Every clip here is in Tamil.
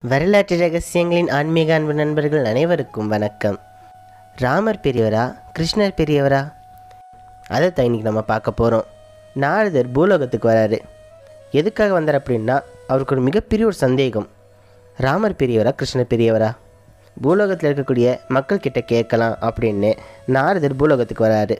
வரலாற்று ரகசியங்களின் ஆன்மீக அன்பு நண்பர்கள் அனைவருக்கும் வணக்கம் ராமர் பெரியவரா கிருஷ்ணர் பெரியவரா அதை தான் இன்னைக்கு நம்ம பார்க்க போகிறோம் நாரதர் பூலோகத்துக்கு வராரு எதுக்காக வந்தார் அப்படின்னா அவருக்கு ஒரு மிகப்பெரிய ஒரு சந்தேகம் ராமர் பெரியவரா கிருஷ்ணர் பெரியவரா பூலோகத்தில் இருக்கக்கூடிய மக்கள் கிட்ட கேட்கலாம் அப்படின்னு நாரதர் பூலோகத்துக்கு வராரு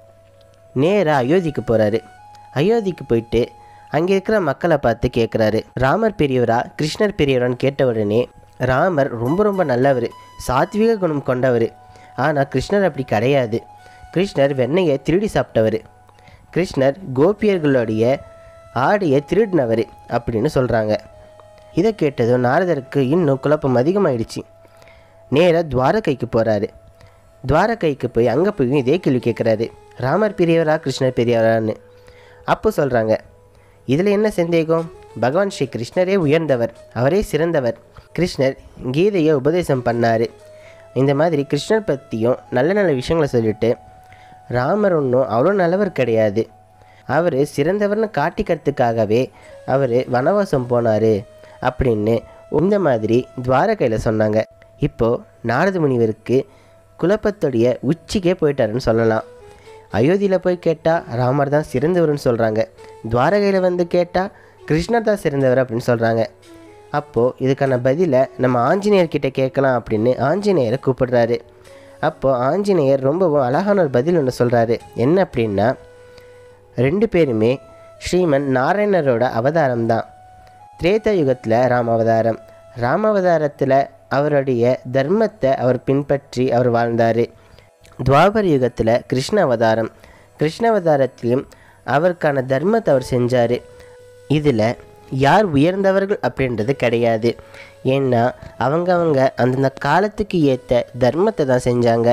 நேராக அயோத்திக்கு போகிறாரு அயோத்திக்கு போயிட்டு அங்கே இருக்கிற மக்களை பார்த்து கேட்குறாரு ராமர் பெரியவரா கிருஷ்ணர் பெரியவரான்னு கேட்ட உடனே ராமர் ரொம்ப ரொம்ப நல்லவர் சாத்விக குணம் கொண்டவர் ஆனால் கிருஷ்ணர் அப்படி கிடையாது கிருஷ்ணர் வெண்ணெயை திருடி சாப்பிட்டவர் கிருஷ்ணர் கோபியர்களுடைய ஆடையை திருடினவர் அப்படின்னு சொல்கிறாங்க இதை கேட்டதும் நாரதருக்கு இன்னும் குழப்பம் அதிகமாயிடுச்சு நேராக துவாரகைக்கு போகிறாரு துவாரகைக்கு போய் அங்கே போய் இதே கேள்வி கேட்குறாரு ராமர் பெரியவரா கிருஷ்ணர் பெரியவரான்னு அப்போ சொல்கிறாங்க இதில் என்ன சந்தேகம் பகவான் ஸ்ரீ கிருஷ்ணரே உயர்ந்தவர் அவரே சிறந்தவர் கிருஷ்ணர் கீதையை உபதேசம் பண்ணார் இந்த மாதிரி கிருஷ்ணர் பற்றியும் நல்ல நல்ல விஷயங்களை சொல்லிட்டு ராமர் ஒன்றும் அவ்வளோ நல்லவர் கிடையாது அவர் சிறந்தவர்னு காட்டிக்கிறதுக்காகவே அவர் வனவாசம் போனார் அப்படின்னு இந்த மாதிரி துவாரகையில் சொன்னாங்க இப்போது நாரத முனிவருக்கு குழப்பத்துடைய உச்சிக்கே போயிட்டாருன்னு சொல்லலாம் அயோத்தியில் போய் கேட்டால் ராமர் தான் சிறந்தவர்னு சொல்கிறாங்க துவாரகையில் வந்து கேட்டால் கிருஷ்ணர் தான் சிறந்தவர் அப்படின்னு சொல்கிறாங்க அப்போது இதுக்கான பதிலை நம்ம ஆஞ்சநேயர் கிட்ட கேட்கலாம் அப்படின்னு ஆஞ்சநேயரை கூப்பிடுறாரு அப்போது ஆஞ்சநேயர் ரொம்பவும் அழகான ஒரு பதில் ஒன்று சொல்கிறாரு என்ன அப்படின்னா ரெண்டு பேருமே ஸ்ரீமன் நாராயணரோட அவதாரம் தான் திரேதா யுகத்தில் ராம அவதாரம் ராம அவதாரத்தில் அவருடைய தர்மத்தை அவர் பின்பற்றி அவர் வாழ்ந்தார் துவாபர யுகத்தில் கிருஷ்ண அவதாரம் கிருஷ்ண அவதாரத்திலும் அவருக்கான தர்மத்தை அவர் செஞ்சார் இதில் யார் உயர்ந்தவர்கள் அப்படின்றது கிடையாது ஏன்னா அவங்கவங்க அந்தந்த காலத்துக்கு ஏற்ற தர்மத்தை தான் செஞ்சாங்க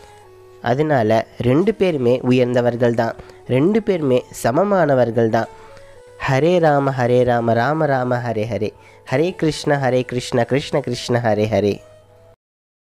அதனால ரெண்டு பேருமே உயர்ந்தவர்கள் தான் ரெண்டு பேருமே சமமானவர்கள் தான் ஹரே ராம ஹரே ராம ராம ராம ஹரே ஹரே ஹரே கிருஷ்ண ஹரே கிருஷ்ண கிருஷ்ண கிருஷ்ண ஹரே ஹரே